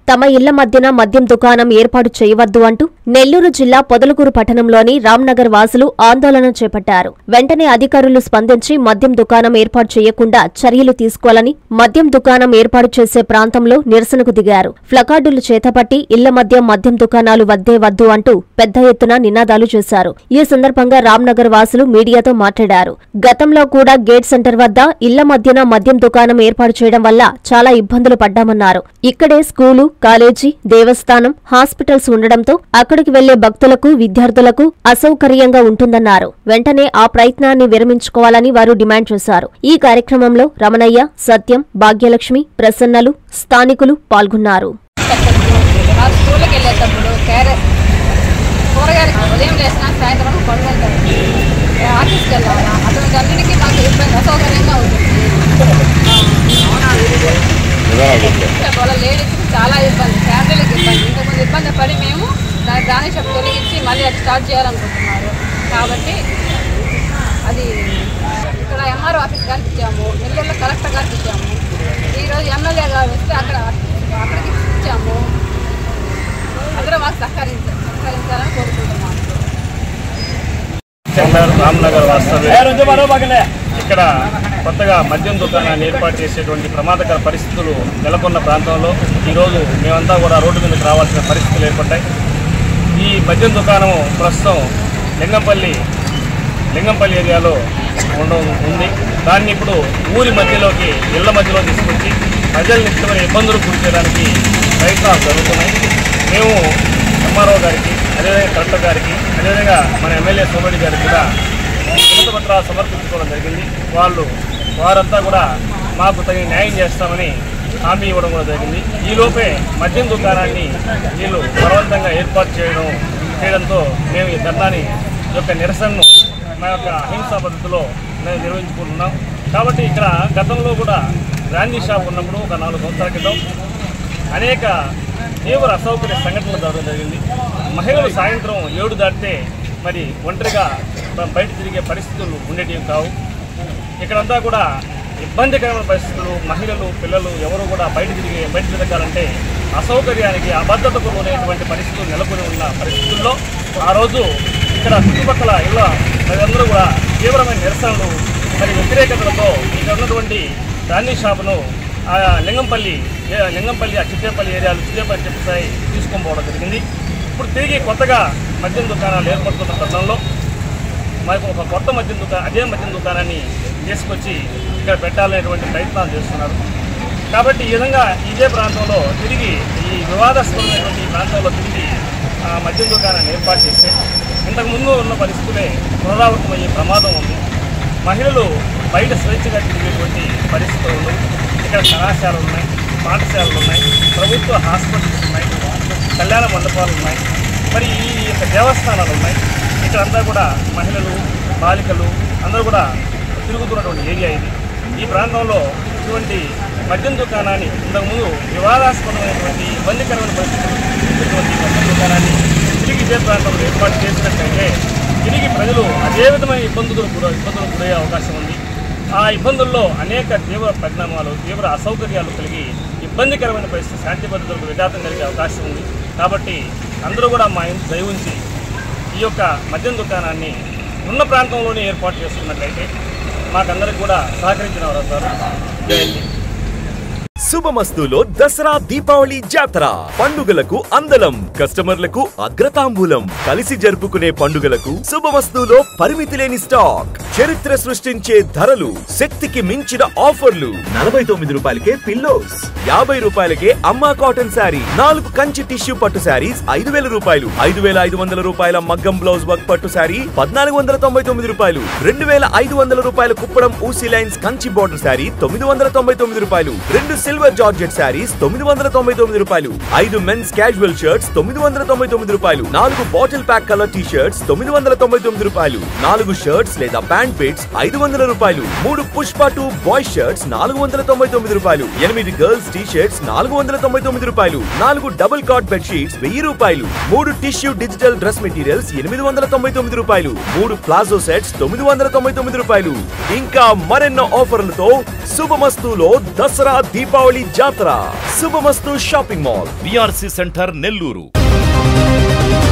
తమ ఇళ్ల మధ్యన మద్యం దుకాణం ఏర్పాటు చేయవద్దు అంటూ నెల్లూరు జిల్లా పొదలకూరు పట్టణంలోని రామ్నగర్ వాసులు ఆందోళన చేపట్టారు వెంటనే అధికారులు స్పందించి మద్యం దుకాణం ఏర్పాటు చేయకుండా చర్యలు తీసుకోవాలని మద్యం దుకాణం ఏర్పాటు చేసే ప్రాంతంలో నిరసనకు దిగారు ఫ్లకార్డులు చేతపట్టి ఇళ్ల మధ్య మద్యం దుకాణాలు వద్దే వద్దు అంటూ పెద్ద ఎత్తున నినాదాలు చేశారు ఈ సందర్భంగా రామ్నగర్ వాసులు మీడియాతో మాట్లాడారు గతంలో కూడా గేట్ సెంటర్ వద్ద ఇళ్ల మధ్యన మద్యం దుకాణం ఏర్పాటు చేయడం వల్ల చాలా ఇబ్బందులు పడ్డామన్నారు ఇక్కడే స్కూలు కాలేజీ దేవస్థానం హాస్పిటల్స్ ఉండడంతో అక్కడికి వెళ్లే భక్తులకు విద్యార్థులకు అసౌకర్యంగా ఉంటుందన్నారు వెంటనే ఆ ప్రయత్నాన్ని విరమించుకోవాలని వారు డిమాండ్ చేశారు ఈ కార్యక్రమంలో రమణయ్య సత్యం భాగ్యలక్ష్మి ప్రసన్నలు స్థానికులు పాల్గొన్నారు ఆ స్కూల్కి వెళ్ళేటప్పుడు క్యారెట్ కూరగాయలు ఉదయం లేసినా సాయంత్రం వరకు పనులు ఉంటాయి ఆఫీస్కి వెళ్ళాలా అటువంటి అన్నిటికీ మాకు ఇబ్బంది అసౌకర్యంగా ఉంటుంది వాళ్ళ లేడీస్కి చాలా ఇబ్బంది ఫ్యామిలీకి ఇబ్బంది ఇంతకుముందు ఇబ్బంది పడి మేము దాని దాని షాప్ తొలగించి మళ్ళీ అది స్టార్ట్ చేయాలనుకుంటున్నారు కాబట్టి అది ఇక్కడ ఎంఆర్ఓ ఆఫీస్ గారికి ఇచ్చాము నెల్లూరులో కలెక్టర్ గారికి ఇచ్చాము ఈరోజు ఎమ్మెల్యే గారు వస్తే అక్కడ అక్కడికి ఇచ్చాము అందరూ మాకు సహకరించారు సహకరించాలని కోరుకుంటున్నాము సెంటర్ రామ్నగర్ వాస్తవ్య ఇక్కడ కొత్తగా మద్యం దుకాణాన్ని ఏర్పాటు చేసేటువంటి ప్రమాదకర పరిస్థితులు నెలకొన్న ప్రాంతంలో ఈరోజు మేమంతా కూడా రోడ్డు మీదకి రావాల్సిన పరిస్థితులు ఏర్పడ్డాయి ఈ మద్యం దుకాణం ప్రస్తుతం లింగంపల్లి లింగంపల్లి ఏరియాలో ఉండడం ఉంది దాన్ని ఇప్పుడు ఊరి మధ్యలోకి ఇళ్ల మధ్యలో తీసుకొచ్చి ప్రజల్ని నిత్యమైన ఇబ్బందులు గురి చేయడానికి ప్రయత్నాలు జరుగుతున్నాయి మేము ఎంఆర్ఓ గారికి అదేవిధంగా కలెక్టర్ గారికి అదేవిధంగా మన ఎమ్మెల్యే సోమరెడ్డి గారికి కూడా వినతి పత్రాలు సమర్పించుకోవడం జరిగింది వాళ్ళు వారంతా కూడా మాకు తగిన న్యాయం చేస్తామని హామీ ఇవ్వడం కూడా జరిగింది ఈలోపే మద్యం దుకాణాన్ని వీళ్ళు బలవంతంగా ఏర్పాటు చేయడం చేయడంతో మేము ఈ ధర్నాని యొక్క నిరసనను మా యొక్క అహింసా పద్ధతిలో మేము నిర్వహించుకుంటున్నాం కాబట్టి ఇక్కడ గతంలో కూడా బ్రాందీ షాప్ ఉన్నప్పుడు ఒక నాలుగు సంవత్సరాల క్రితం అనేక తీవ్ర అసౌకర్య సంఘటనలు జరగడం జరిగింది మహిళలు సాయంత్రం ఏడు దాటితే మరి ఒంటరిగా బయట తిరిగే పరిస్థితులు ఉండేటివి కావు ఇక్కడంతా కూడా ఇబ్బందికరమైన పరిస్థితులు మహిళలు పిల్లలు ఎవరు కూడా బయట తిరిగే బయట తిరగాలంటే అసౌకర్యానికి అభద్రతకు లోనేటువంటి పరిస్థితులు నెలకొని ఉన్న పరిస్థితుల్లో ఆ రోజు ఇక్కడ చుట్టుపక్కల ఇళ్ళ ప్రజలందరూ కూడా తీవ్రమైన నిరసనలు మరి వ్యతిరేకతలతో ఇక్కడ ఉన్నటువంటి బ్రాండీ షాపును ఆ లింగంపల్లి ఏ- లింగంపల్లి ఆ చిట్టేపల్లి ఏరియాలు చిట్టేపల్లి చెప్పిసాయి తీసుకొని పోవడం జరిగింది ఇప్పుడు తిరిగి కొత్తగా మద్యం దుకాణాలు ఏర్పడుతున్న తరుణంలో మాకు ఒక కొత్త మద్యం దుకాణం అదే మద్యం దుకాణాన్ని తీసుకొచ్చి ఇక్కడ పెట్టాలనేటువంటి ప్రయత్నాలు చేస్తున్నారు కాబట్టి ఈ విధంగా ఇదే ప్రాంతంలో తిరిగి ఈ వివాదాస్పదమైనటువంటి ఈ ప్రాంతంలో తిరిగి ఆ మద్యం దుకాణాన్ని ఏర్పాటు చేస్తే ఇంతకుముందు ఉన్న పరిస్థితులే పునరావృతమయ్యే ప్రమాదం ఉంది మహిళలు బయట స్వేచ్ఛగా తిరిగేటువంటి పరిస్థితులు ఉన్నాయి ఇక్కడ కళాశాలలు ఉన్నాయి పాఠశాలలు ఉన్నాయి ప్రభుత్వ హాస్పిటల్స్ ఉన్నాయి కళ్యాణ మండపాలు ఉన్నాయి మరి ఈ యొక్క దేవస్థానాలు ఉన్నాయి ఇక్కడంతా కూడా మహిళలు బాలికలు అందరూ కూడా తిరుగుతున్నటువంటి ఏరియా ఇది ఈ ప్రాంతంలో ఇటువంటి మద్యం దుకాణాన్ని ఇంతకుముందు వివాదాస్పదమైనటువంటి ఇబ్బందికరమైన పరిస్థితులు ఉన్నటువంటి మద్యం దుకాణాన్ని తిరిగి ఇదే ప్రాంతంలో ఏర్పాటు చేసినట్లయితే తిరిగి ప్రజలు అదే విధమైన ఇబ్బందులు కూడా ఇబ్బందులు గురయ్యే అవకాశం ఉంది ఆ ఇబ్బందుల్లో అనేక తీవ్ర పరిణామాలు తీవ్ర అసౌకర్యాలు కలిగి ఇబ్బందికరమైన పరిస్థితి శాంతి భద్రతలకు విఘాతం కలిగే అవకాశం ఉంది కాబట్టి అందరూ కూడా మా ఇంటి దయ ఉంచి ఈ యొక్క మద్యం దుకాణాన్ని ఉన్న ప్రాంతంలోనే ఏర్పాటు చేసుకున్నట్లయితే మాకందరికి కూడా సహకరించిన వారు అవుతారు జై హింద్. శుభమస్తులో దసరా దీపావళి జాతర పండుగలకు అందలం కస్టమర్లకు అగ్రతాంబూలం కలిసి జరుపుకునే పండుగలకు శుభమస్తులో పరిమితి లేని స్టాక్ చరిత్ర సృష్టించే ధరలు శక్తికి మించిన ఆఫర్లు నలభై తొమ్మిది రూపాయలకే పిల్లోస్ యాభై రూపాయలకే అమ్మా కాటన్ శారీ నాలుగు కంచి టిష్యూ పట్టు శారీస్ ఐదు వేల రూపాయలు ఐదు వేల ఐదు వందల రూపాయల మగ్గం బ్లౌజ్ వర్క్ పట్టు శారీ పద్నాలుగు వందల తొంభై తొమ్మిది రూపాయలు రెండు వేల ఐదు వందల రూపాయల కుప్పడం ఊసీ లైన్స్ కంచి బోర్డర్ శారీ తొమ్మిది వందల తొంభై తొమ్మిది రూపాయలు రెండు సిల్వర్ జార్జెట్ శారీస్ తొమ్మిది వందల తొంభై తొమ్మిది రూపాయలు ఐదు మెన్స్ క్యాజువల్ షర్ట్స్ తొమ్మిది వందల తొంభై తొమ్మిది రూపాయలు నాలుగు bottle pack colour T shirts తొమ్మిది వందల తొంభై తొమ్మిది రూపాయలు నాలుగు షర్ట్స్ లేదా ప్యాంట్ పిట్స్ ఐదు వందల రూపాయలు మూడు పుష్ప టూ బాయ్ షర్ట్స్ నాలుగు వందల తొంభై తొమ్మిది రూపాయలు ఎనిమిది గర్ల్స్ టీ షర్ట్స్ నాలుగు వందల తొంభై తొమ్మిది రూపాయలు నాలుగు డబుల్ కాట్ బెడ్ షీట్స్ వెయ్యి రూపాయలు మూడు టిష్యూ డిజిటల్ డ్రెస్ మెటీరియల్స్ ఎనిమిది వందల తొంభై తొమ్మిది రూపాయలు మూడు ప్లాజో సెట్స్ తొమ్మిది వందల తొంభై తొమ్మిది రూపాయలు ఇంకా మరెన్నో ఆఫర్లతో శుభమస్తులో దసరా దీపావళి జాతర శుభమస్తు shopping mall B R C centre Nellore